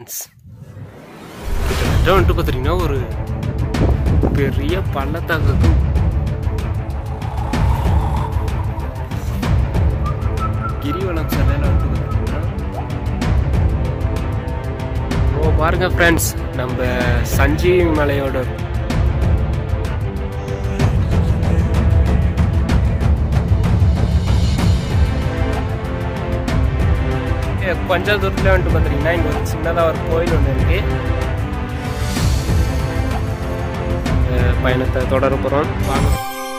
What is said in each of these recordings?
friends கிட்டத்தட்ட வந்துட்டு பார்த்தீங்கன்னா ஒரு பெரிய பள்ளத்தாக்கு கிரிவலம் செல்லையில் வந்துட்டு பார்த்தீங்கன்னா ஓ பாருங்க ஃப்ரெண்ட்ஸ் நம்ம சஞ்சீவி மலையோட ஏ, கொஞ்ச தூரத்தில் வந்துட்டு பார்த்தீங்கன்னா இங்கே ஒரு சின்னதாக ஒரு கோயில் ஒன்று இருக்கு அஹ் பயணத்தை தொடர போகிறோம் வாங்க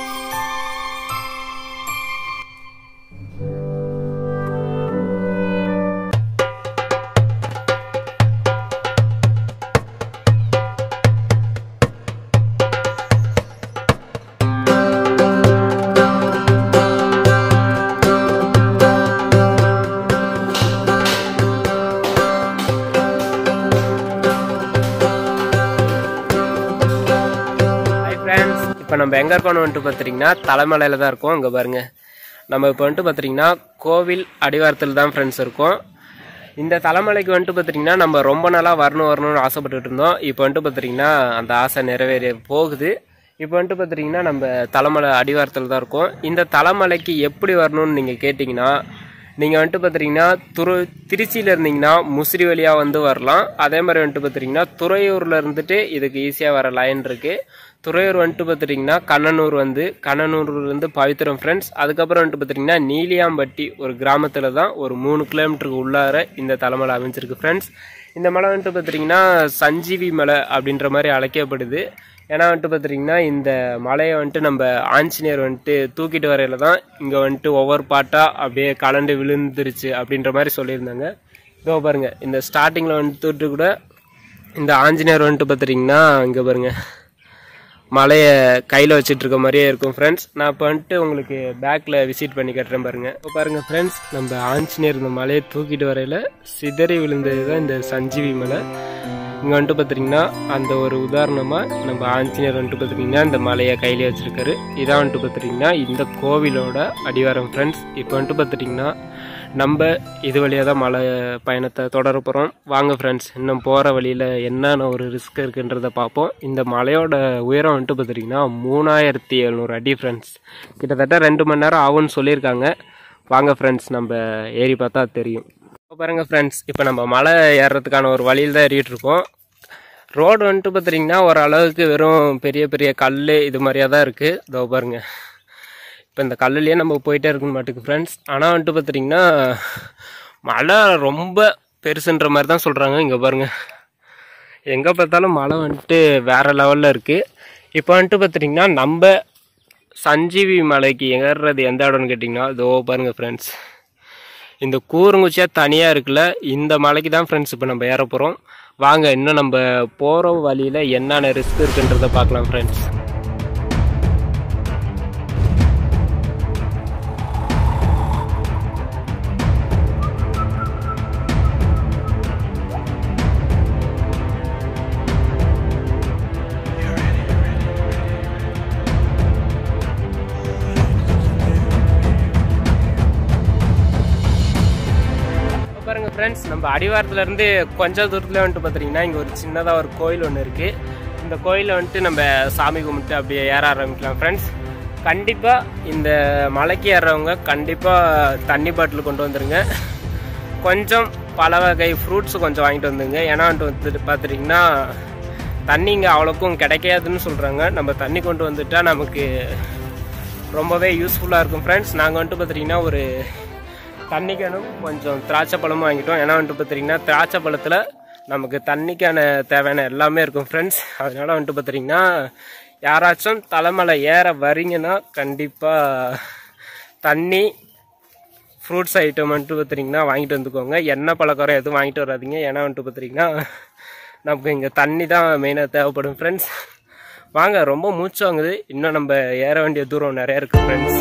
ஹாய் ஃப்ரெண்ட்ஸ் இப்போ நம்ம எங்கே இருக்கோம்னு வந்துட்டு பார்த்தீங்கன்னா தலைமலையில் தான் இருக்கோம் இங்கே பாருங்க நம்ம இப்போ வந்துட்டு பார்த்தீங்கன்னா கோவில் அடிவாரத்தில் தான் ஃப்ரெண்ட்ஸ் இருக்கோம் இந்த தலைமலைக்கு வந்துட்டு பார்த்தீங்கன்னா நம்ம ரொம்ப நாளாக வரணும் வரணும்னு ஆசைப்பட்டுட்டு இருந்தோம் இப்போ வந்துட்டு பார்த்தீங்கன்னா அந்த ஆசை நிறைவேற போகுது இப்போ வந்துட்டு பார்த்தீங்கன்னா நம்ம தலைமலை அடிவாரத்தில் தான் இருக்கோம் இந்த தலைமலைக்கு எப்படி வரணும்னு நீங்கள் கேட்டிங்கன்னா நீங்கள் வந்துட்டு பார்த்தீங்கன்னா துரு திருச்சியில் இருந்தீங்கன்னா முசிறி வழியாக வந்து வரலாம் அதே மாதிரி வந்துட்டு பார்த்தீங்கன்னா துறையூரில் இருந்துட்டு இதுக்கு ஈஸியாக வர லைன் இருக்குது துறையூர் வந்துட்டு பார்த்துட்டிங்கன்னா கண்ணனூர் வந்து கண்ணனூர்லேருந்து பவித்திரம் ஃப்ரெண்ட்ஸ் அதுக்கப்புறம் வந்துட்டு பார்த்தீங்கன்னா நீலியாம்பட்டி ஒரு கிராமத்தில் தான் ஒரு மூணு கிலோமீட்டருக்கு உள்ளார இந்த தலைமலை அமைஞ்சிருக்கு ஃப்ரெண்ட்ஸ் இந்த மலை வந்துட்டு பார்த்தீங்கன்னா சஞ்சீவி மலை அப்படின்ற மாதிரி அழைக்கப்படுது ஏன்னா வந்துட்டு பார்த்துட்டிங்கன்னா இந்த மலையை வந்துட்டு நம்ம ஆஞ்சநேயர் வந்துட்டு தூக்கிட்டு வரையில தான் இங்கே வந்துட்டு ஒவ்வொரு பாட்டாக அப்படியே கலண்டு விழுந்துருச்சு அப்படின்ற மாதிரி சொல்லியிருந்தாங்க இதோ பாருங்க இந்த ஸ்டார்டிங்கில் வந்துட்டு கூட இந்த ஆஞ்சநேயர் வந்துட்டு பார்த்துட்டிங்கன்னா இங்கே பாருங்க மலையை கையில் வச்சுட்டு இருக்க மாதிரியே இருக்கும் ஃப்ரெண்ட்ஸ் நான் இப்போ வந்துட்டு உங்களுக்கு பேக்கில் விசிட் பண்ணி கட்டுறேன் பாருங்க இப்போ பாருங்க ஃப்ரெண்ட்ஸ் நம்ம ஆஞ்சநேயர் இந்த மலையை தூக்கிட்டு வரையில சிதறி விழுந்தது தான் இந்த சஞ்சீவி மலை இங்கே வந்துட்டு பார்த்துட்டிங்கன்னா அந்த ஒரு உதாரணமாக நம்ம ஆஞ்சநேயர் வந்துட்டு பார்த்துட்டிங்கன்னா இந்த மலையை கையிலே வச்சுருக்காரு இதான் வந்துட்டு பார்த்துட்டிங்கன்னா இந்த கோவிலோட அடிவாரம் ஃப்ரெண்ட்ஸ் இப்போ வந்துட்டு பார்த்துட்டிங்கன்னா நம்ம இது வழியாக தான் மலை பயணத்தை தொடர போகிறோம் வாங்க ஃப்ரெண்ட்ஸ் இன்னும் போகிற வழியில் என்னென்ன ஒரு ரிஸ்க் இருக்குன்றதை பார்ப்போம் இந்த மலையோட உயரம் வந்துட்டு பார்த்துட்டிங்கன்னா மூணாயிரத்தி எழுநூறு அடி ஃப்ரெண்ட்ஸ் கிட்டத்தட்ட ரெண்டு மணி நேரம் ஆகும்னு சொல்லியிருக்காங்க வாங்க ஃப்ரெண்ட்ஸ் நம்ம ஏறி பார்த்தா தெரியும் இப்போ பாருங்க ஃப்ரெண்ட்ஸ் இப்போ நம்ம மலை ஏறுறதுக்கான ஒரு வழியில் தான் ஏறிட்டு இருக்கோம் ரோடு வந்துட்டு பார்த்துட்டிங்கன்னா ஓரளவுக்கு வெறும் பெரிய பெரிய கல் இது மாதிரியாக தான் இருக்குது இதோ பாருங்க இப்போ இந்த கல்லுலேயே நம்ம போயிட்டே இருக்கணும் மாட்டுக்கு ஃப்ரெண்ட்ஸ் ஆனால் வந்துட்டு பார்த்துட்டிங்கன்னா மழை ரொம்ப பெருசுன்ற மாதிரி தான் சொல்கிறாங்க இங்கே பாருங்கள் எங்கே பார்த்தாலும் மழை வந்துட்டு வேறு லெவலில் இருக்குது இப்போ வந்துட்டு பார்த்துட்டிங்கன்னா நம்ம சஞ்சீவி மலைக்கு ஏறுறது எந்த இடம்னு கேட்டிங்கன்னா இதோ பாருங்கள் ஃப்ரெண்ட்ஸ் இந்த கூறுங்குச்சியாக தனியாக இருக்குல்ல இந்த மலைக்கு தான் ஃப்ரெண்ட்ஸ் இப்போ நம்ம ஏற போகிறோம் வாங்க இன்னும் நம்ம போகிற வழியில் என்னென்ன ரிஸ்க் இருக்குன்றதை பார்க்கலாம் ஃப்ரெண்ட்ஸ் இப்போ பாருங்க ஃப்ரெண்ட்ஸ் நம்ம அடிவாரத்துல இருந்து கொஞ்சம் தூரத்துல வந்துட்டு பார்த்தீங்கன்னா இங்கே ஒரு சின்னதாக ஒரு கோயில் ஒன்று இருக்கு இந்த கோயிலில் வந்துட்டு நம்ம சாமி கும்பிட்டு அப்படியே ஏற ஆரம்பிக்கலாம் ஃப்ரெண்ட்ஸ் கண்டிப்பாக இந்த மலைக்கு ஏறுறவங்க கண்டிப்பாக தண்ணி பாட்டில் கொண்டு வந்துருங்க கொஞ்சம் பல வகை ஃப்ரூட்ஸ் கொஞ்சம் வாங்கிட்டு வந்துங்க ஏன்னா வந்துட்டு வந்துட்டு பார்த்துட்டிங்கன்னா தண்ணி இங்கே அவ்வளோக்கும் கிடைக்காதுன்னு சொல்கிறாங்க நம்ம தண்ணி கொண்டு வந்துட்டா நமக்கு ரொம்பவே யூஸ்ஃபுல்லாக இருக்கும் ஃப்ரெண்ட்ஸ் நாங்கள் வந்துட்டு பார்த்துட்டிங்கன்னா ஒரு தண்ணிக்கானும் கொஞ்சம் திராட்சை பழமும் வாங்கிட்டோம் ஏன்னா வந்துட்டு பார்த்தீங்கன்னா திராட்சை பழத்தில் நமக்கு தண்ணிக்கான தேவையான எல்லாமே இருக்கும் ஃப்ரெண்ட்ஸ் அதனால வந்துட்டு பார்த்தீங்கன்னா யாராச்சும் தலைமலை ஏற வரீங்கன்னா கண்டிப்பாக தண்ணி ஃப்ரூட்ஸ் ஐட்டம் வந்துட்டு பார்த்தீங்கன்னா வாங்கிட்டு வந்துக்கோங்க எண்ணெய் பலகாரம் எதுவும் வாங்கிட்டு வராதீங்க ஏன்னா வந்துட்டு பார்த்தீங்கன்னா நமக்கு இங்கே தண்ணி தான் மெயினாக தேவைப்படும் ஃப்ரெண்ட்ஸ் வாங்க ரொம்ப மூச்சு வாங்குது இன்னும் நம்ம ஏற வேண்டிய தூரம் நிறைய இருக்குது ஃப்ரெண்ட்ஸ்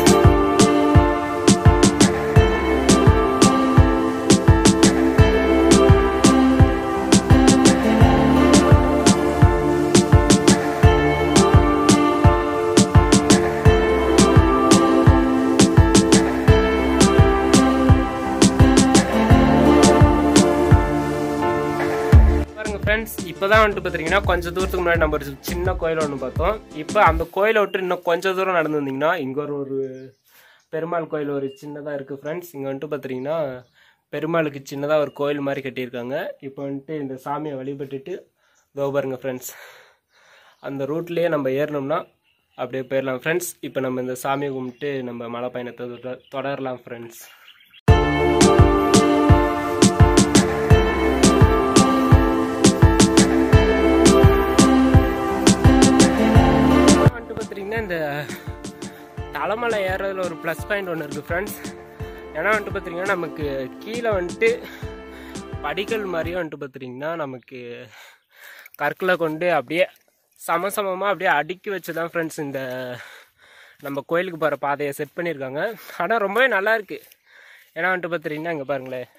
ஃப்ரெண்ட்ஸ் இப்போதான் வந்துட்டு பார்த்தீங்கன்னா கொஞ்சம் தூரத்துக்கு முன்னாடி நம்ம ஒரு சின்ன கோயில் ஒன்று பார்த்தோம் இப்போ அந்த கோயிலை விட்டு இன்னும் கொஞ்சம் தூரம் நடந்து வந்தீங்கன்னா இங்கே ஒரு ஒரு பெருமாள் கோயில் ஒரு சின்னதாக இருக்குது ஃப்ரெண்ட்ஸ் இங்கே வந்துட்டு பார்த்தீங்கன்னா பெருமாளுக்கு சின்னதாக ஒரு கோயில் மாதிரி கட்டியிருக்காங்க இப்போ வந்துட்டு இந்த சாமியை வழிபட்டுட்டு இதோ பாருங்க ஃப்ரெண்ட்ஸ் அந்த ரூட்லேயே நம்ம ஏறினோம்னா அப்படியே போயிடலாம் ஃப்ரெண்ட்ஸ் இப்போ நம்ம இந்த சாமியை கும்பிட்டு நம்ம மலை பயணத்தை தொட- தொடரலாம் ஃப்ரெண்ட்ஸ் வந்துட்டு பார்த்தீங்கன்னா இந்த தலைமலை ஏறதுல ஒரு ப்ளஸ் பாயிண்ட் ஒன்று இருக்குது ஃப்ரெண்ட்ஸ் ஏன்னா வந்துட்டு பார்த்தீங்கன்னா நமக்கு கீழே வந்துட்டு படிக்கல் மாதிரியே வந்துட்டு பார்த்தீங்கன்னா நமக்கு கற்களை கொண்டு அப்படியே சமசமமாக அப்படியே அடுக்கி வச்சு தான் ஃப்ரெண்ட்ஸ் இந்த நம்ம கோயிலுக்கு போகிற பாதையை செட் பண்ணியிருக்காங்க ஆனால் ரொம்பவே நல்லா இருக்கு ஏன்னா வந்துட்டு பார்த்தீங்கன்னா இங்கே பாருங்களேன்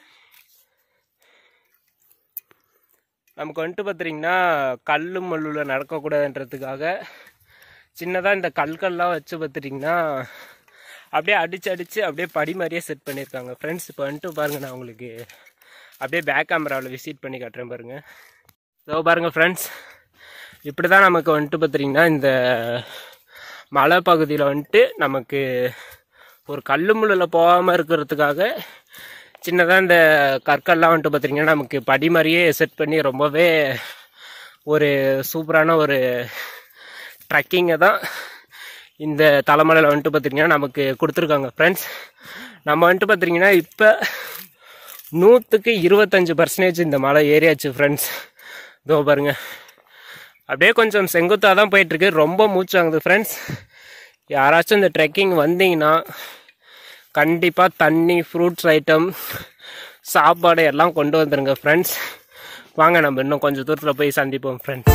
நமக்கு வந்துட்டு பார்த்தீங்கன்னா கல் மல்லுல நடக்கக்கூடாதுன்றதுக்காக சின்னதாக இந்த கல்கள்லாம் வச்சு பார்த்துட்டிங்கன்னா அப்படியே அடிச்சு அடிச்சு அப்படியே படி மாதிரியே செட் பண்ணியிருக்காங்க ஃப்ரெண்ட்ஸ் இப்போ வந்துட்டு பாருங்க நான் உங்களுக்கு அப்படியே பேக் கேமராவில் விசிட் பண்ணி காட்டுறேன் பாருங்க இதோ பாருங்க ஃப்ரெண்ட்ஸ் இப்படி தான் நமக்கு வந்துட்டு பார்த்தீங்கன்னா இந்த மலை பகுதியில் வந்துட்டு நமக்கு ஒரு கல்லு முள்ளில் போகாமல் இருக்கிறதுக்காக சின்னதாக இந்த கற்கள்லாம் வந்துட்டு பார்த்தீங்கன்னா நமக்கு படி மாதிரியே செட் பண்ணி ரொம்பவே ஒரு சூப்பரான ஒரு ட்ரக்கிங்கை தான் இந்த தலைமலையில் வந்துட்டு பார்த்தீங்கன்னா நமக்கு கொடுத்துருக்காங்க ஃப்ரெண்ட்ஸ் நம்ம வந்துட்டு பார்த்தீங்கன்னா இப்போ நூற்றுக்கு இருபத்தஞ்சு பர்சன்டேஜ் இந்த மலை ஏறியாச்சு ஃப்ரெண்ட்ஸ் இதோ பாருங்க அப்படியே கொஞ்சம் செங்குத்தாக தான் போயிட்டுருக்கு ரொம்ப மூச்சாங்குது ஃப்ரெண்ட்ஸ் யாராச்சும் இந்த ட்ரெக்கிங் வந்தீங்கன்னா கண்டிப்பாக தண்ணி ஃப்ரூட்ஸ் ஐட்டம் சாப்பாடு எல்லாம் கொண்டு வந்துருங்க ஃப்ரெண்ட்ஸ் வாங்க நம்ம இன்னும் கொஞ்சம் தூரத்தில் போய் சந்திப்போம் ஃப்ரெண்ட்ஸ்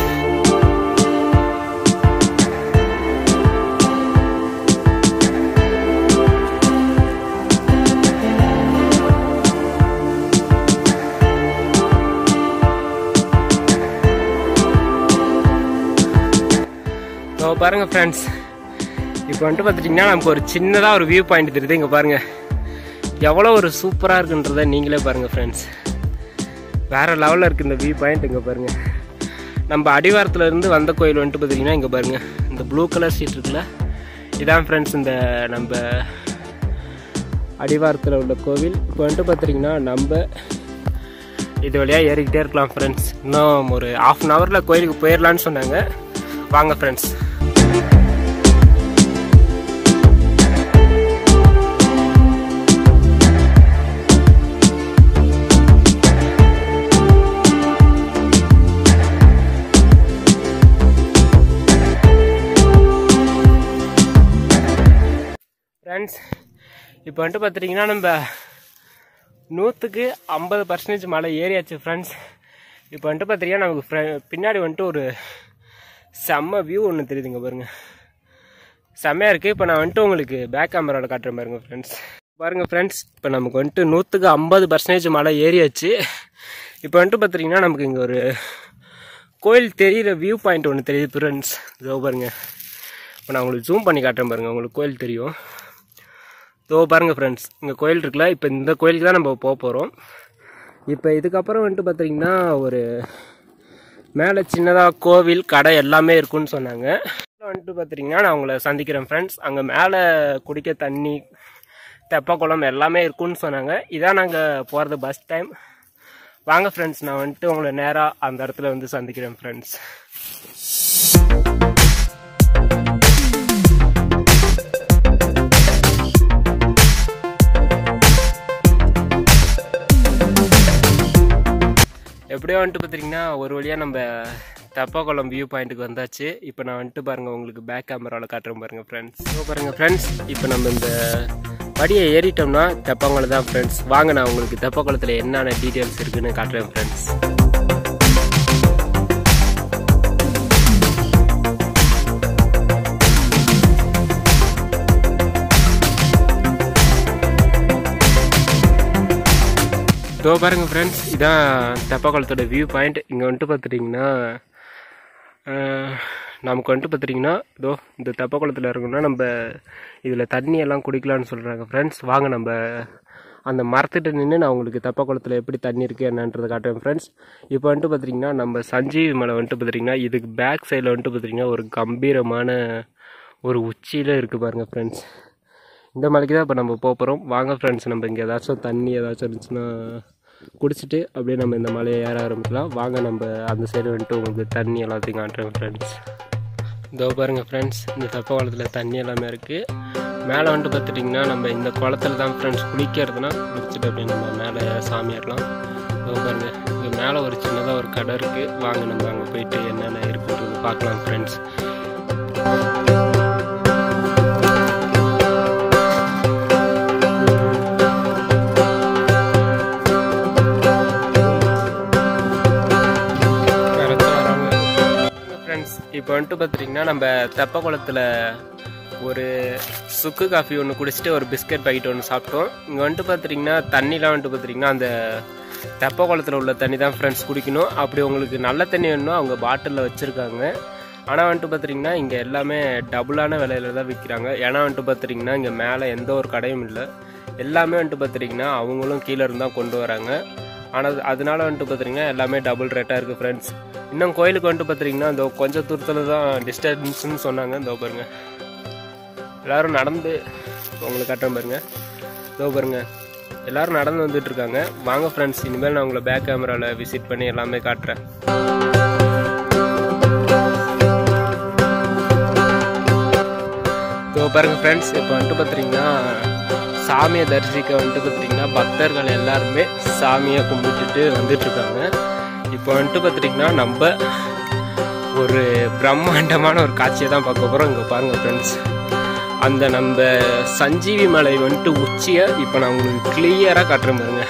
இப்போ பாருங்க ஃப்ரெண்ட்ஸ் இப்போ வந்துட்டு பார்த்துட்டிங்கன்னா நமக்கு ஒரு சின்னதாக ஒரு வியூ பாயிண்ட் தெரியுது இங்கே பாருங்க எவ்வளோ ஒரு சூப்பராக இருக்குன்றதை நீங்களே பாருங்க ஃப்ரெண்ட்ஸ் வேற லெவலில் இருக்குது இந்த வியூ பாயிண்ட் இங்கே பாருங்க நம்ம அடிவாரத்துல இருந்து வந்த கோயில் வந்துட்டு பார்த்தீங்கன்னா இங்கே பாருங்க இந்த ப்ளூ கலர் சீட் இருக்குல்ல இதான் ஃப்ரெண்ட்ஸ் இந்த நம்ம அடிவாரத்தில் உள்ள கோவில் இப்போ வந்துட்டு பார்த்துட்டிங்கன்னா நம்ம இது வழியாக ஏறிக்கிட்டே இருக்கலாம் ஃப்ரெண்ட்ஸ் இன்னும் ஒரு ஆஃப் அன் ஹவரில் கோயிலுக்கு போயிடலான்னு சொன்னாங்க வாங்க ஃப்ரெண்ட்ஸ் ஃப்ரெண்ட்ஸ் இப்போ வந்துட்டு பார்த்துட்டிங்கன்னா நம்ம நூற்றுக்கு ஐம்பது பர்சன்டேஜ் மலை ஏறியாச்சு ஃப்ரெண்ட்ஸ் இப்போ வந்துட்டு பார்த்தீங்கன்னா நமக்கு fre- பின்னாடி வந்துட்டு ஒரு செம்ம வியூ ஒன்று தெரியுதுங்க பாருங்க செம்மையாக இருக்குது இப்போ நான் வந்துட்டு உங்களுக்கு பேக் கேமராவில் காட்டுறேன் பாருங்க ஃப்ரெண்ட்ஸ் பாருங்க ஃப்ரெண்ட்ஸ் இப்போ நமக்கு வந்துட்டு நூற்றுக்கு ஐம்பது பர்சன்டேஜ் மலை ஏறியாச்சு இப்போ வந்துட்டு பார்த்தீங்கன்னா நமக்கு இங்கே ஒரு கோயில் தெரியிற வியூ பாயிண்ட் ஒன்று தெரியுது ஃப்ரெண்ட்ஸ் இதோ பாருங்க இப்போ நான் உங்களுக்கு ஜூம் பண்ணி காட்டுறேன் பாருங்க உங்களுக்கு கோயில் தெரியும் இதோ பாருங்க ஃப்ரெண்ட்ஸ் இங்கே கோயில் இருக்குல்ல இப்போ இந்த கோயிலுக்கு தான் நம்ம போக போகிறோம் இப்போ இதுக்கப்புறம் வந்துட்டு பார்த்தீங்கன்னா ஒரு மேலே சின்னதாக கோவில் கடை எல்லாமே இருக்குன்னு சொன்னாங்க அப்புறம் வந்துட்டு பார்த்தீங்கன்னா நான் உங்களை சந்திக்கிறேன் ஃப்ரெண்ட்ஸ் அங்கே மேலே குடிக்க தண்ணி தெப்பக்குளம் எல்லாமே இருக்குன்னு சொன்னாங்க இதான் நாங்கள் போகிறது பஸ் டைம் வாங்க ஃப்ரெண்ட்ஸ் நான் வந்துட்டு உங்களை நேராக அந்த இடத்துல வந்து சந்திக்கிறேன் ஃப்ரெண்ட்ஸ் எப்படியோ வந்துட்டு பார்த்தீங்கன்னா ஒரு வழியாக நம்ம தெப்பக்குளம் வியூ பாயிண்ட்டுக்கு வந்தாச்சு இப்போ நான் வந்துட்டு பாருங்கள் உங்களுக்கு பேக் கேமராவில் காட்டுறேன் பாருங்கள் ஃப்ரெண்ட்ஸ் இப்போ பாருங்கள் ஃப்ரெண்ட்ஸ் இப்போ நம்ம இந்த படியை ஏறிட்டோம்னா தெப்பங்குளம் தான் ஃப்ரெண்ட்ஸ் வாங்க நான் உங்களுக்கு தெப்பக்குளத்தில் என்னென்ன டீட்டெயில்ஸ் இருக்குன்னு காட்டுறேன் ஃப்ரெண்ட்ஸ் இதோ பாருங்க ஃப்ரெண்ட்ஸ் இதான் தெப்பக்குளத்தோட வியூ பாயிண்ட் இங்கே வந்துட்டு பார்த்துட்டிங்கன்னா ஆஹ், நமக்கு வந்துட்டு பார்த்துட்டிங்கன்னா இதோ இந்த தெப்பக்குளத்தில் இருக்கணும்னா நம்ம இதில் தண்ணி எல்லாம் குடிக்கலாம்னு சொல்கிறாங்க ஃப்ரெண்ட்ஸ் வாங்க நம்ம அந்த மரத்துட்டு நின்று நான் உங்களுக்கு தெப்ப குளத்தில் எப்படி தண்ணி இருக்குது என்னன்றதை காட்டுறேன் ஃப்ரெண்ட்ஸ் இப்போ வந்துட்டு பார்த்தீங்கன்னா நம்ம சஞ்சீவி மலை வந்துட்டு பார்த்தீங்கன்னா இதுக்கு பேக் சைடில் வந்துட்டு பார்த்தீங்கன்னா ஒரு கம்பீரமான ஒரு உச்சியில் இருக்குது பாருங்கள் ஃப்ரெண்ட்ஸ் இந்த மலைக்கு தான் இப்போ நம்ம போக போகிறோம் வாங்க ஃப்ரெண்ட்ஸ் நம்ம இங்கே ஏதாச்சும் தண்ணி ஏதாச்சும் இருந்துச்சுன்னா குடிச்சிட்டு அப்படியே நம்ம இந்த மலையை ஏற ஆரம்பிக்கலாம் வாங்க நம்ம அந்த சைடு வந்துட்டு உங்களுக்கு தண்ணி எல்லாத்தையும் காட்டுறேன் ஃப்ரெண்ட்ஸ் இதோ பாருங்கள் ஃப்ரெண்ட்ஸ் இந்த தெப்ப குளத்தில் தண்ணி எல்லாமே இருக்குது மேலே வந்துட்டு பார்த்துட்டிங்கன்னா நம்ம இந்த குளத்துல தான் ஃப்ரெண்ட்ஸ் குளிக்கிறதுனா குளிச்சுட்டு அப்படியே நம்ம மேலே சாமி ஏறலாம் இதோ பாருங்க இங்கே மேலே ஒரு சின்னதாக ஒரு கடை இருக்குது வாங்க நம்ம அங்கே போயிட்டு என்னென்ன இருக்குன்றது பார்க்கலாம் ஃப்ரெண்ட்ஸ் ஃப்ரெண்ட்ஸ் இப்போ வந்துட்டு பார்த்துட்டிங்கன்னா நம்ம தெப்ப குளத்தில் ஒரு சுக்கு காஃபி ஒன்று குடிச்சிட்டு ஒரு பிஸ்கட் பாக்கெட் ஒன்று சாப்பிட்டோம் இங்கே வந்துட்டு பார்த்துட்டிங்கன்னா தண்ணிலாம் வந்துட்டு பார்த்துட்டிங்கன்னா அந்த தெப்ப குளத்தில் உள்ள தண்ணி தான் ஃப்ரெண்ட்ஸ் குடிக்கணும் அப்படி உங்களுக்கு நல்ல தண்ணி வேணும்னா அவங்க பாட்டிலில் வச்சுருக்காங்க ஆனால் வந்துட்டு பார்த்துட்டிங்கன்னா இங்கே எல்லாமே டபுளான விலையில தான் விற்கிறாங்க ஏன்னா வந்துட்டு பார்த்துட்டிங்கன்னா இங்கே மேலே எந்த ஒரு கடையும் இல்லை எல்லாமே வந்துட்டு பார்த்துட்டிங்கன்னா அவங்களும் கீழே இருந்தால் கொண்டு வராங்க ஆனால் அதனால வந்துட்டு பார்த்துட்டிங்கன்னா எல்லாமே டபுள் ரேட்டாக இருக்குது ஃப்ரெண்ட்ஸ் இன்னும் கோயிலுக்கு வந்துட்டு பார்த்துட்டிங்கன்னா இந்த கொஞ்சம் தூரத்தில் தான் டிஸ்டன்ஸ்னு சொன்னாங்க இந்த பாருங்க எல்லாரும் நடந்து உங்களுக்கு காட்டுறேன் பாருங்க இதோ பாருங்க எல்லாரும் நடந்து வந்துட்டு இருக்காங்க வாங்க ஃப்ரெண்ட்ஸ் இனிமேல் நான் உங்களை பேக் கேமராவில் விசிட் பண்ணி எல்லாமே காட்டுறேன் இதோ பாருங்க ஃப்ரெண்ட்ஸ் இப்போ வந்துட்டு பார்த்துட்டிங்கன்னா சாமியை தரிசிக்க வந்துட்டு பார்த்துட்டிங்கன்னா பக்தர்கள் எல்லாருமே சாமியை கும்பிட்டுட்டு வந்துட்டு இருக்காங்க இப்போ வந்துட்டு பார்த்துட்டிங்கன்னா நம்ம ஒரு பிரம்மாண்டமான ஒரு காட்சியை தான் பார்க்க போகிறோம் இங்கே பாருங்கள் ஃப்ரெண்ட்ஸ் அந்த நம்ம சஞ்சீவி மலை வந்துட்டு உச்சியை இப்போ நான் உங்களுக்கு கிளியராக காட்டுறேன் பாருங்க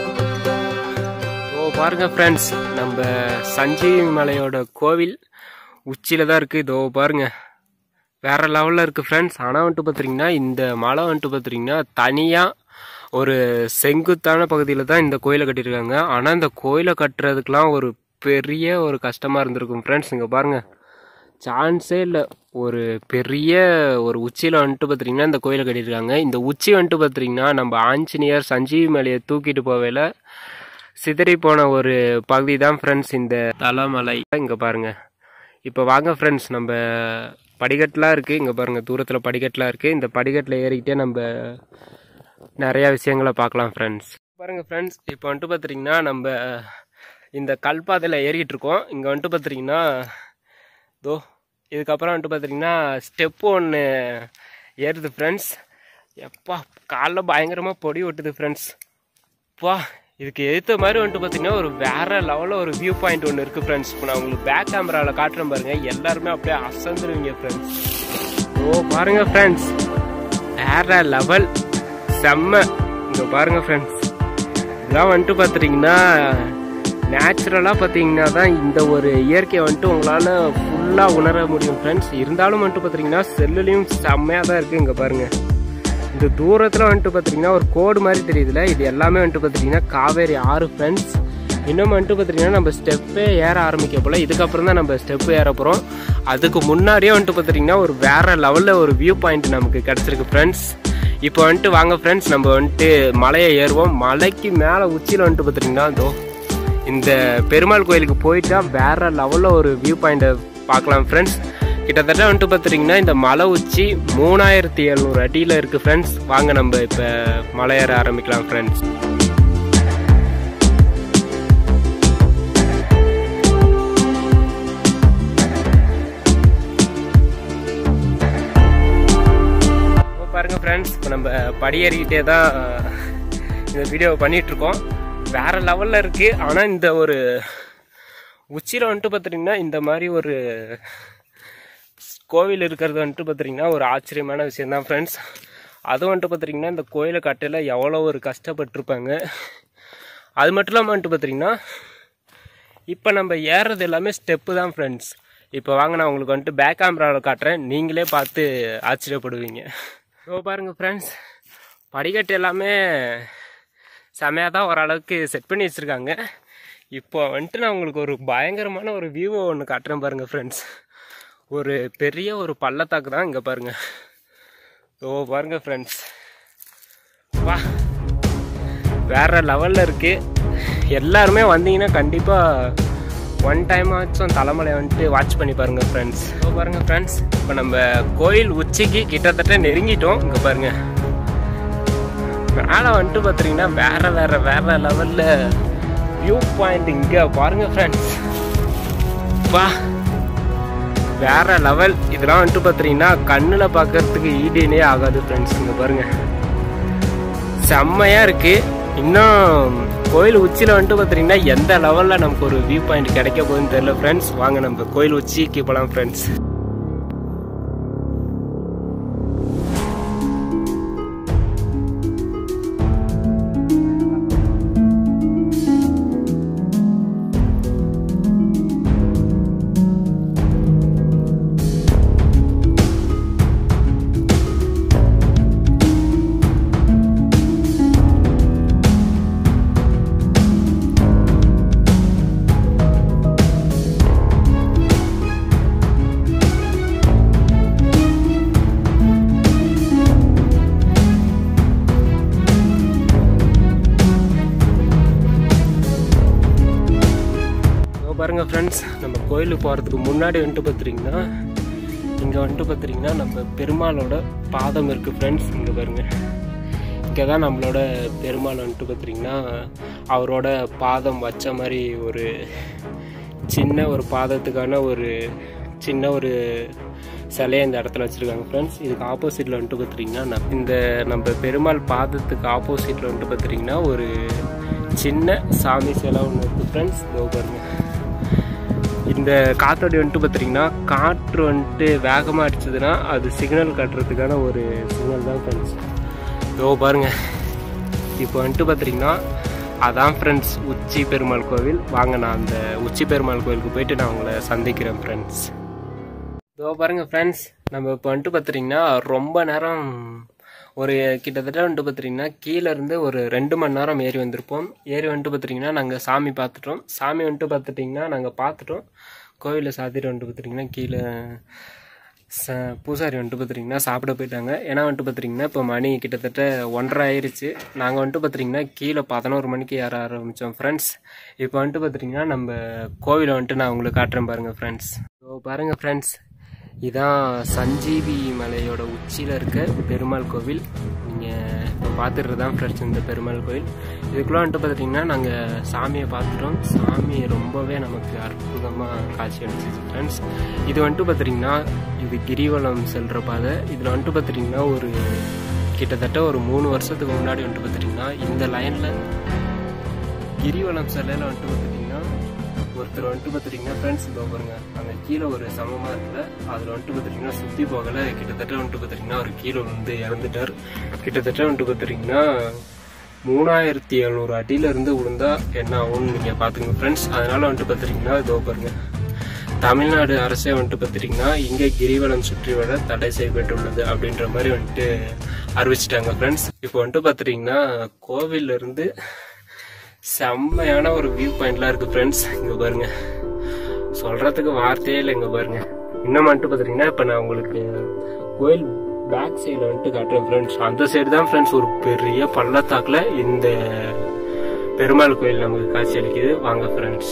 ஓ பாருங்க ஃப்ரெண்ட்ஸ் நம்ம சஞ்சீவி மலையோட கோவில் உச்சியில் தான் இருக்குது இதோ பாருங்க வேற லெவலில் இருக்குது ஃப்ரெண்ட்ஸ் ஆனால் வந்துட்டு பார்த்துட்டிங்கன்னா இந்த மலை வந்துட்டு பார்த்துட்டிங்கன்னா தனியாக ஒரு செங்குத்தான பகுதியில் தான் இந்த கோயிலை கட்டியிருக்காங்க ஆனால் இந்த கோயிலை கட்டுறதுக்கெலாம் ஒரு பெரிய ஒரு கஷ்டமாக இருந்திருக்கும் ஃப்ரெண்ட்ஸ் இங்கே பாருங்கள் சான்ஸே இல்லை ஒரு பெரிய ஒரு உச்சியில் வந்துட்டு பார்த்துட்டிங்கன்னா இந்த கோயிலை கட்டியிருக்காங்க இந்த உச்சி வந்துட்டு பார்த்துட்டிங்கன்னா நம்ம ஆஞ்சநேயர் சஞ்சீவி மலையை தூக்கிட்டு போவேல சிதறி போன ஒரு பகுதி தான் ஃப்ரெண்ட்ஸ் இந்த தலைமலை இங்கே பாருங்க இப்போ வாங்க ஃப்ரெண்ட்ஸ் நம்ம படிக்கட்டுலாம் இருக்குது இங்கே பாருங்கள் தூரத்தில் படிக்கட்டுலாம் இருக்குது இந்த படிக்கட்டில் ஏறிக்கிட்டே நம்ம நிறையா விஷயங்களை பார்க்கலாம் ஃப்ரெண்ட்ஸ் பாருங்கள் ஃப்ரெண்ட்ஸ் இப்போ வந்துட்டு பார்த்துட்டிங்கன்னா நம்ம இந்த கல்பாதையில் ஏறிக்கிட்டு இருக்கோம் இங்கே வந்துட்டு பார்த்துட்டிங்கன்னா தோ இதுக்கப்புறம் வந்துட்டு பார்த்துட்டிங்கன்னா ஸ்டெப்பு ஒன்று ஏறுது ஃப்ரெண்ட்ஸ் எப்பா காலில் பயங்கரமாக பொடி ஒட்டுது ஃப்ரெண்ட்ஸ் பா இதுக்கு எதிர்த்த மாதிரி வந்துட்டு பார்த்தீங்கன்னா ஒரு வேற லெவலில் ஒரு வியூ பாயிண்ட் ஒன்று இருக்குது ஃப்ரெண்ட்ஸ் இப்போ நான் உங்களுக்கு பேக் கேமராவில் காட்டுறேன் பாருங்க எல்லாருமே அப்படியே அசந்துருவீங்க ஃப்ரெண்ட்ஸ் ஓ பாருங்க ஃப்ரெண்ட்ஸ் வேற லெவல் செம்ம இங்கே பாருங்க ஃப்ரெண்ட்ஸ் இதெல்லாம் வந்துட்டு பார்த்துட்டிங்கன்னா நேச்சுரலாக பார்த்தீங்கன்னா தான் இந்த ஒரு இயற்கையை வந்துட்டு உங்களால் ஃபுல்லாக உணர முடியும் ஃப்ரெண்ட்ஸ் இருந்தாலும் வந்துட்டு பார்த்தீங்கன்னா செல்லுலேயும் செம்மையாக தான் இருக்குது இங்கே பாருங்கள் இந்த தூரத்தில் வந்துட்டு பார்த்தீங்கன்னா ஒரு கோடு மாதிரி தெரியுதுல இது எல்லாமே வந்துட்டு பார்த்தீங்கன்னா காவேரி ஆறு ஃப்ரெண்ட்ஸ் இன்னும் வந்துட்டு பார்த்தீங்கன்னா நம்ம ஸ்டெப்பே ஏற ஆரம்பிக்க போல இதுக்கப்புறம் தான் நம்ம ஸ்டெப்பு ஏற போகிறோம் அதுக்கு முன்னாடியே வந்துட்டு பார்த்தீங்கன்னா ஒரு வேற லெவலில் ஒரு வியூ பாயிண்ட் நமக்கு கிடச்சிருக்கு ஃப்ரெண்ட்ஸ் இப்போ வந்துட்டு வாங்க ஃப்ரெண்ட்ஸ் நம்ம வந்துட்டு மலையை ஏறுவோம் மலைக்கு மேலே உச்சியில் வந்துட்டு பார்த்தீங்கன்னா இதோ இந்த பெருமாள் கோயிலுக்கு போயிட்டா வேற லெவலில் ஒரு வியூ பாயிண்ட்டை பார்க்கலாம் ஃப்ரெண்ட்ஸ் கிட்டத்தட்ட வந்துட்டு பார்த்துட்டிங்கன்னா இந்த மலை உச்சி மூணாயிரத்தி எழுநூறு அடியில் இருக்குது ஃப்ரெண்ட்ஸ் வாங்க நம்ம இப்போ மலை ஏற ஆரம்பிக்கலாம் ஃப்ரெண்ட்ஸ் பாருங்க ஃப்ரெண்ட்ஸ் இப்போ நம்ம படியேறிக்கிட்டே தான் இந்த வீடியோவை பண்ணிகிட்ருக்கோம் வேறு லெவலில் இருக்குது ஆனால் இந்த ஒரு உச்சியில் வந்துட்டு பார்த்துட்டிங்கன்னா இந்த மாதிரி ஒரு கோவில் இருக்கிறது வந்துட்டு பார்த்துட்டிங்கன்னா ஒரு ஆச்சரியமான விஷயம் தான் ஃப்ரெண்ட்ஸ் அதுவும் வந்துட்டு பார்த்துட்டிங்கன்னா இந்த கோயிலை கட்டையில் எவ்வளோ ஒரு கஷ்டப்பட்டிருப்பாங்க அது மட்டும் இல்லாமல் வந்துட்டு பார்த்துட்டிங்கன்னா இப்போ நம்ம ஏறுறது எல்லாமே ஸ்டெப்பு தான் ஃப்ரெண்ட்ஸ் இப்போ வாங்க நான் உங்களுக்கு வந்துட்டு பேக் கேமராவில் காட்டுறேன் நீங்களே பார்த்து ஆச்சரியப்படுவீங்க ஸோ பாருங்கள் ஃப்ரெண்ட்ஸ் படிக்கட்டு எல்லாமே செமையாக தான் ஓரளவுக்கு செட் பண்ணி வச்சுருக்காங்க இப்போ வந்துட்டு நான் உங்களுக்கு ஒரு பயங்கரமான ஒரு வியூவை ஒன்று காட்டுறேன் பாருங்கள் ஃப்ரெண்ட்ஸ் ஒரு பெரிய ஒரு பள்ளத்தாக்கு தான் இங்கே பாருங்கள் ஓ பாருங்கள் ஃப்ரெண்ட்ஸ் வா வேற லெவலில் இருக்குது எல்லாருமே வந்தீங்கன்னா கண்டிப்பாக ஒன் டைம் ஆச்சும் தலைமலை வந்துட்டு வாட்ச் பண்ணி பாருங்க ஃப்ரெண்ட்ஸ் இப்போ பாருங்க ஃப்ரெண்ட்ஸ் இப்போ நம்ம கோயில் உச்சிக்கு கிட்டத்தட்ட நெருங்கிட்டோம் இங்கே பாருங்க மேலே வந்துட்டு பார்த்தீங்கன்னா வேற வேற வேற லெவலில் வியூ பாயிண்ட் இங்கே பாருங்க ஃப்ரெண்ட்ஸ் வா வேற லெவல் இதெல்லாம் வந்துட்டு பார்த்தீங்கன்னா கண்ணில் பார்க்கறதுக்கு ஈடுனே ஆகாது ஃப்ரெண்ட்ஸ் இங்கே பாருங்க செம்மையா இருக்கு இன்னும் கோயில் உச்சியில் வந்துட்டு பார்த்தீங்கன்னா எந்த லெவலில் நமக்கு ஒரு வியூ பாயிண்ட் கிடைக்க போகுதுன்னு தெரியல ஃப்ரெண்ட்ஸ் வாங்க நம்ம கோயில் உச்சிக்கு போகலாம் ஃப்ரெண்ட்ஸ் இதோ பாருங்க ஃப்ரெண்ட்ஸ் நம்ம கோயிலுக்கு போகிறதுக்கு முன்னாடி வந்துட்டு பார்த்துட்டிங்கன்னா இங்கே வந்துட்டு பார்த்துட்டிங்கன்னா நம்ம பெருமாளோட பாதம் இருக்குது ஃப்ரெண்ட்ஸ் இங்கே பாருங்க இங்கே தான் நம்மளோட பெருமாள் வந்துட்டு பார்த்துட்டிங்கன்னா அவரோட பாதம் வச்ச மாதிரி ஒரு சின்ன ஒரு பாதத்துக்கான ஒரு சின்ன ஒரு சிலையை இந்த இடத்துல வச்சுருக்காங்க ஃப்ரெண்ட்ஸ் இதுக்கு ஆப்போசிட்டில் வந்துட்டு பார்த்துட்டிங்கன்னா இந்த நம்ம பெருமாள் பாதத்துக்கு ஆப்போசிட்டில் வந்துட்டு பார்த்துட்டிங்கன்னா ஒரு சின்ன சாமி சிலை ஒன்று இருக்குது ஃப்ரெண்ட்ஸ் இதோ பாருங்க இந்த காத்தோடி வந்துட்டு பார்த்துட்டிங்கன்னா காற்று வந்துட்டு வேகமாக அடிச்சதுன்னா அது சிக்னல் காட்டுறதுக்கான ஒரு சிக்னல் தான் ஃப்ரெண்ட்ஸ் இதோ பாருங்க இப்போ வந்துட்டு பார்த்துட்டிங்கன்னா அதான் ஃப்ரெண்ட்ஸ் உச்சி பெருமாள் கோவில் வாங்க நான் அந்த உச்சி பெருமாள் கோவிலுக்கு போயிட்டு நான் உங்களை சந்திக்கிறேன் ஃப்ரெண்ட்ஸ் இதோ பாருங்க ஃப்ரெண்ட்ஸ் நம்ம இப்போ வந்துட்டு பார்த்துட்டிங்கன்னா ரொம்ப நேரம் ஒரு கிட்டத்தட்ட வந்துட்டு பார்த்துட்டிங்கன்னா கீழே இருந்து ஒரு ரெண்டு மணி நேரம் ஏறி வந்திருப்போம் ஏறி வந்துட்டு பார்த்துட்டிங்கன்னா நாங்கள் சாமி பார்த்துட்டோம் சாமி வந்துட்டு பார்த்துட்டிங்கன்னா நாங்கள் பார்த்துட்டோம் கோவிலில் சாத்திட்டு வந்துட்டு பார்த்துட்டிங்கன்னா கீழே ச பூசாரி வந்துட்டு பார்த்துட்டிங்கன்னா சாப்பிட போயிட்டாங்க ஏன்னா வந்துட்டு பார்த்துட்டிங்கன்னா இப்போ மணி கிட்டத்தட்ட ஒன்றரை ஆயிருச்சு நாங்கள் வந்துட்டு பார்த்துட்டிங்கன்னா கீழே பதினோரு மணிக்கு ஏற ஆரம்பித்தோம் ஃப்ரெண்ட்ஸ் இப்போ வந்துட்டு பார்த்துட்டிங்கன்னா நம்ம கோவிலை வந்துட்டு நான் உங்களுக்கு காட்டுறேன் பாருங்கள் ஃப்ரெண்ட்ஸ் ஸோ பாருங்கள் ஃப்ரெண்ட்ஸ் இதான் சஞ்சீவி மலையோட உச்சியில் இருக்க பெருமாள் கோவில் நீங்கள் இப்போ பார்த்துட்டு தான் ஃப்ரெண்ட்ஸ் இந்த பெருமாள் கோவில் இதுக்குள்ள வந்துட்டு பார்த்துட்டிங்கன்னா நாங்கள் சாமியை பார்த்துட்டோம் சாமி ரொம்பவே நமக்கு அற்புதமாக காட்சி அளிச்சிச்சு ஃப்ரெண்ட்ஸ் இது வந்துட்டு பார்த்துட்டிங்கன்னா இது கிரிவலம் செல்கிற பாதை இதில் வந்துட்டு பார்த்துட்டிங்கன்னா ஒரு கிட்டத்தட்ட ஒரு மூணு வருஷத்துக்கு முன்னாடி வந்துட்டு பார்த்துட்டிங்கன்னா இந்த லைனில் கிரிவலம் செல்லையில் வந்துட்டு பார்த்துட்டிங்கன்னா ஒருத்தர் வந்துட்டு பார்த்துட்டிங்கன்னா ஃப்ரெண்ட்ஸ் இப்போ பாருங்க அங்கே கீழே ஒரு சமமாக இருக்குல்ல அதில் வந்துட்டு பார்த்துட்டிங்கன்னா சுற்றி போகல கிட்டத்தட்ட வந்துட்டு பார்த்துட்டிங்கன்னா ஒரு கீழே வந்து இறந்துட்டார் கிட்டத்தட்ட வந்துட்டு பார்த்துட்டிங்கன்னா மூணாயிரத்தி எழுநூறு அடியில இருந்து விழுந்தா என்ன ஆகும்னு நீங்கள் பார்த்துங்க ஃப்ரெண்ட்ஸ் அதனால வந்துட்டு பார்த்துட்டிங்கன்னா இதோ பாருங்க தமிழ்நாடு அரசே வந்துட்டு பார்த்துட்டிங்கன்னா இங்கே கிரிவலம் சுற்றி வர தடை செய்யப்பட்டுள்ளது அப்படின்ற மாதிரி வந்துட்டு அறிவிச்சிட்டாங்க ஃப்ரெண்ட்ஸ் இப்போ வந்துட்டு பார்த்துட்டிங்கன்னா கோவில்ல இருந்து செம்மையான ஒரு வியூ பாயிண்ட்லாம் இருக்கு ஃப்ரெண்ட்ஸ் இங்க பாருங்க சொல்றதுக்கு வார்த்தையே இல்லை இங்க பாருங்க இன்னும் வந்துட்டு பாத்தீங்கன்னா இப்ப நான் உங்களுக்கு கோயில் பேக் சைடில் வந்துட்டு காட்டுறேன் ஃப்ரெண்ட்ஸ் அந்த சைடு தான் ஃப்ரெண்ட்ஸ் ஒரு பெரிய பள்ளத்தாக்குல இந்த பெருமாள் கோயில் நமக்கு காட்சி அளிக்குது வாங்க ஃப்ரெண்ட்ஸ்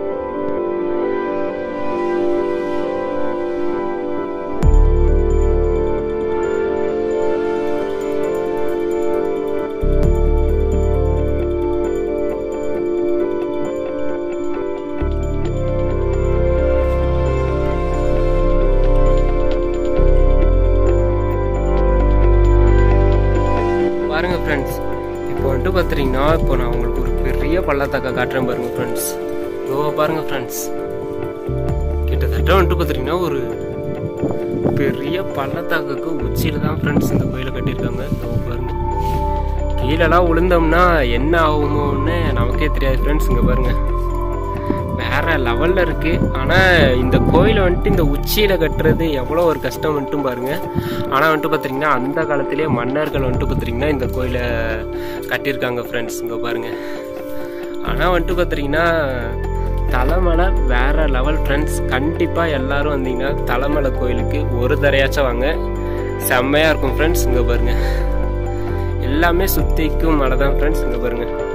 பாருங்க ஃப்ரெண்ட்ஸ் இப்போ வந்துட்டு பார்த்துட்டிங்கன்னா இப்போ நான் உங்களுக்கு ஒரு பெரிய பள்ளத்தாக்கை காட்டுறேன் பாருங்க ஃப்ரெண்ட்ஸ் இதோ பாருங்க ஃப்ரெண்ட்ஸ் கிட்டத்தட்ட வந்துட்டு பார்த்துட்டிங்கன்னா ஒரு பெரிய பள்ளத்தாக்குக்கு உச்சியில் தான் ஃப்ரெண்ட்ஸ் இந்த கோயிலை கட்டியிருக்காங்க இதோ பாருங்க கீழெல்லாம் விழுந்தோம்னா என்ன ஆகுமோன்னு நமக்கே தெரியாது ஃப்ரெண்ட்ஸ் இங்கே பாருங்க வேற லெவல்ல இருக்கு ஆனா இந்த கோயிலை வந்துட்டு இந்த உச்சியில கட்டுறது எவ்வளோ ஒரு கஷ்டம் வந்துட்டும் பாருங்க ஆனா வந்துட்டு பாத்தீங்கன்னா அந்த காலத்திலேயே மன்னர்கள் வந்துட்டு பாத்தீங்கன்னா இந்த கோயிலை கட்டியிருக்காங்க ஃப்ரெண்ட்ஸ் இங்க பாருங்க ஆனா வந்துட்டு பாத்தீங்கன்னா தலைமலை வேற லெவல் ஃப்ரெண்ட்ஸ் கண்டிப்பா எல்லாரும் வந்தீங்கன்னா தலைமலை கோயிலுக்கு ஒரு தரையாச்சும் வாங்க செம்மையா இருக்கும் ஃப்ரெண்ட்ஸ் இங்க பாருங்க எல்லாமே சுத்திக்கும் மலை தான் ஃப்ரெண்ட்ஸ் இங்க பாருங்க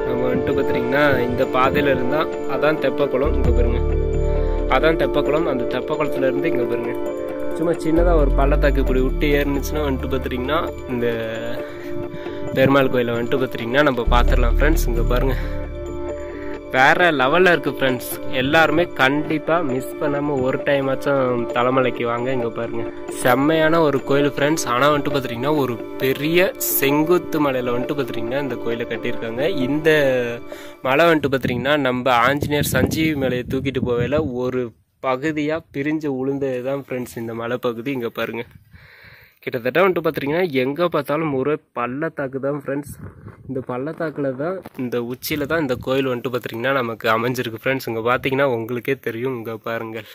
வந்துட்டு பார்த்தீங்கன்னா இந்த பாதையில் இருந்தால் அதான் தெப்பக்குளம் இங்கே பாருங்க அதான் தெப்பக்குளம் அந்த தெப்பக்குளத்துல இருந்து இங்கே பாருங்க சும்மா சின்னதாக ஒரு பள்ளத்தாக்கு இப்படி விட்டு ஏறினுச்சுன்னா வந்துட்டு பார்த்துட்டிங்கன்னா இந்த பெருமாள் கோயிலை வந்துட்டு பார்த்துட்டிங்கன்னா நம்ம பார்த்துடலாம் ஃப்ரெண்ட்ஸ் இங்கே பாருங்கள் வேற லெவலில் இருக்குது ஃப்ரெண்ட்ஸ் எல்லாருமே கண்டிப்பாக மிஸ் பண்ணாமல் ஒரு டைம் ஆச்சும் தலைமலைக்கு வாங்க இங்கே பாருங்க செம்மையான ஒரு கோயில் ஃப்ரெண்ட்ஸ் ஆனால் வந்துட்டு பார்த்துட்டிங்கன்னா ஒரு பெரிய செங்குத்து மலையில் வந்துட்டு பார்த்துட்டிங்கன்னா இந்த கோயிலை கட்டியிருக்காங்க இந்த மலை வந்துட்டு பார்த்துட்டிங்கன்னா நம்ம ஆஞ்சநேயர் சஞ்சீவி மலையை தூக்கிட்டு போவையில் ஒரு பகுதியாக பிரிஞ்சு உளுந்தது தான் ஃப்ரெண்ட்ஸ் இந்த மலை பகுதி இங்கே பாருங்கள் கிட்டத்தட்ட வந்துட்டு பார்த்தீங்கன்னா எங்கே பார்த்தாலும் ஒரு பள்ளத்தாக்கு தான் ஃப்ரெண்ட்ஸ் இந்த பள்ளத்தாக்கில் தான் இந்த உச்சியில் தான் இந்த கோயில் வந்துட்டு பார்த்தீங்கன்னா நமக்கு அமைஞ்சிருக்கு ஃப்ரெண்ட்ஸ் இங்கே பார்த்தீங்கன்னா உங்களுக்கே தெரியும் இங்கே பாருங்கள்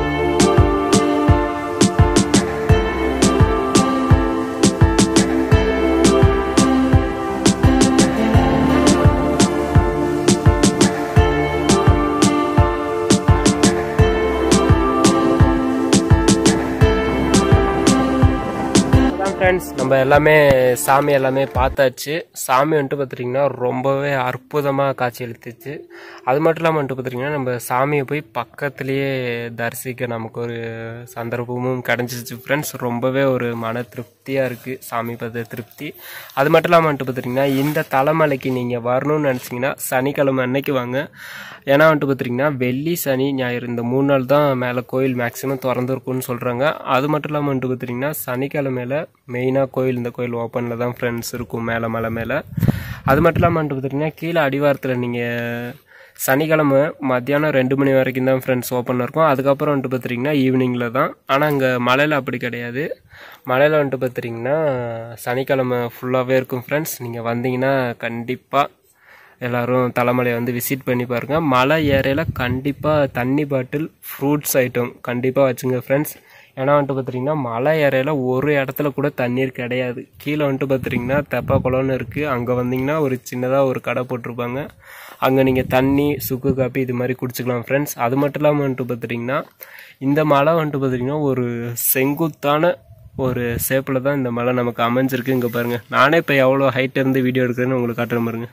அதான் ஃப்ரெண்ட்ஸ் நம்ம எல்லாமே சாமி எல்லாமே பார்த்தாச்சு சாமி வந்துட்டு பார்த்துட்டிங்கன்னா ரொம்பவே அற்புதமாக காட்சி அளித்துச்சு அது மட்டும் இல்லாமல் வந்துட்டு பார்த்துட்டிங்கன்னா நம்ம சாமியை போய் பக்கத்துலேயே தரிசிக்க நமக்கு ஒரு சந்தர்ப்பமும் கிடச்சிச்சு ஃப்ரெண்ட்ஸ் ரொம்பவே ஒரு மன திருப்தியாக இருக்குது சாமி பார்த்த திருப்தி அது மட்டும் இல்லாமல் வந்துட்டு பார்த்துட்டிங்கன்னா இந்த தலைமலைக்கு நீங்கள் வரணும்னு நினச்சிங்கன்னா சனிக்கிழமை அன்னைக்கு வாங்க ஏன்னா வந்துட்டு பார்த்துட்டிங்கன்னா வெள்ளி சனி ஞாயிறு இந்த மூணு நாள் தான் மேலே கோயில் மேக்ஸிமம் திறந்துருக்குன்னு சொல்கிறாங்க அது மட்டும் இல்லாமல் வந்துட்டு பார்த்துட்டிங்கன்னா சனிக்கிழமையில மெயினாக கோயில் இந்த கோயில் ஓப்பனில் தான் ஃப்ரெண்ட்ஸ் இருக்கும் மேலே மலை மேலே அது மட்டும் இல்லாமல் வந்துட்டு பார்த்துட்டிங்கன்னா கீழே அடிவாரத்தில் நீங்கள் சனிக்கிழமை மத்தியானம் ரெண்டு மணி வரைக்கும் தான் ஃப்ரெண்ட்ஸ் ஓப்பன் இருக்கும் அதுக்கப்புறம் வந்துட்டு பார்த்துட்டிங்கன்னா ஈவினிங்கில் தான் ஆனால் அங்கே மலையில் அப்படி கிடையாது மலையில் வந்துட்டு பார்த்துட்டிங்கன்னா சனிக்கிழமை ஃபுல்லாகவே இருக்கும் ஃப்ரெண்ட்ஸ் நீங்கள் வந்தீங்கன்னா கண்டிப்பாக எல்லாரும் தலைமலையை வந்து விசிட் பண்ணி பாருங்க மலை ஏறையில் கண்டிப்பாக தண்ணி பாட்டில் ஃப்ரூட்ஸ் ஐட்டம் கண்டிப்பாக வச்சுங்க ஃப்ரெண்ட்ஸ் ஏன்னா வந்துட்டு பார்த்துட்டிங்கன்னா மலை ஏறையில் ஒரு இடத்துல கூட தண்ணீர் கிடையாது கீழே வந்துட்டு பார்த்துட்டிங்கன்னா தெப்ப குளம்னு இருக்குது அங்கே வந்தீங்கன்னா ஒரு சின்னதாக ஒரு கடை போட்டிருப்பாங்க அங்கே நீங்கள் தண்ணி சுக்கு காப்பி இது மாதிரி குடிச்சிக்கலாம் ஃப்ரெண்ட்ஸ் அது மட்டும் இல்லாமல் வந்துட்டு பார்த்துட்டிங்கன்னா இந்த மலை வந்துட்டு பார்த்துட்டிங்கன்னா ஒரு செங்குத்தான ஒரு ஷேப்பில் தான் இந்த மலை நமக்கு அமைஞ்சிருக்கு இங்கே பாருங்கள் நானே இப்போ எவ்வளோ ஹைட் இருந்து வீடியோ எடுக்கிறேன்னு உங்களுக்கு காட்டுற பாருங்க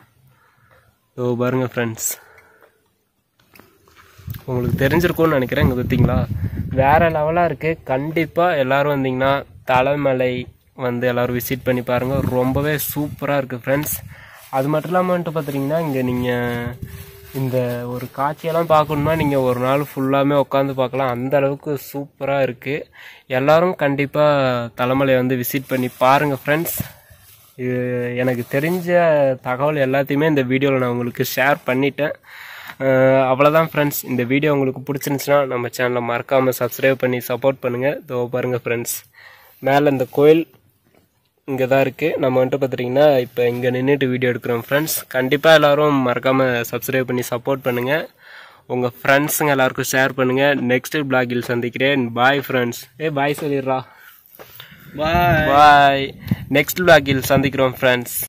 ஓ பாருங்க ஃப்ரெண்ட்ஸ் உங்களுக்கு தெரிஞ்சிருக்கும்னு நினைக்கிறேன் இங்கே பார்த்தீங்களா வேறு லெவலாக இருக்குது கண்டிப்பாக எல்லோரும் வந்தீங்கன்னா தலைமலை வந்து எல்லோரும் விசிட் பண்ணி பாருங்கள் ரொம்பவே சூப்பராக இருக்குது ஃப்ரெண்ட்ஸ் அது மட்டும் இல்லாமல் வந்துட்டு பார்த்துட்டிங்கன்னா இங்கே நீங்கள் இந்த ஒரு காட்சியெல்லாம் பார்க்கணுன்னா நீங்கள் ஒரு நாள் ஃபுல்லாமே உட்காந்து பார்க்கலாம் அந்த அளவுக்கு சூப்பராக இருக்குது எல்லோரும் கண்டிப்பாக தலைமலை வந்து விசிட் பண்ணி பாருங்கள் ஃப்ரெண்ட்ஸ் இது எனக்கு தெரிஞ்ச தகவல் எல்லாத்தையுமே இந்த வீடியோவில் நான் உங்களுக்கு ஷேர் பண்ணிட்டேன் அஹ் அவ்வளோதான் ஃப்ரெண்ட்ஸ் இந்த வீடியோ உங்களுக்கு பிடிச்சிருந்துச்சுன்னா நம்ம சேனலை மறக்காமல் சப்ஸ்கிரைப் பண்ணி சப்போர்ட் பண்ணுங்கள் இதோ பாருங்கள் ஃப்ரெண்ட்ஸ் மேலே இந்த கோயில் இங்கே தான் இருக்குது நம்ம வந்துட்டு பார்த்துட்டிங்கன்னா இப்போ இங்கே நின்றுட்டு வீடியோ எடுக்கிறோம் ஃப்ரெண்ட்ஸ் கண்டிப்பாக எல்லோரும் மறக்காமல் சப்ஸ்கிரைப் பண்ணி சப்போர்ட் பண்ணுங்கள் உங்கள் ஃப்ரெண்ட்ஸுங்க எல்லாருக்கும் ஷேர் பண்ணுங்கள் நெக்ஸ்ட் பிளாகில் சந்திக்கிறேன் பாய் ஃப்ரெண்ட்ஸ் ஏ பாய் சொல்லிடுறா பாய் பாய் நெக்ஸ்ட் பிளாகில் சந்திக்கிறோம் ஃப்ரெண்ட்ஸ்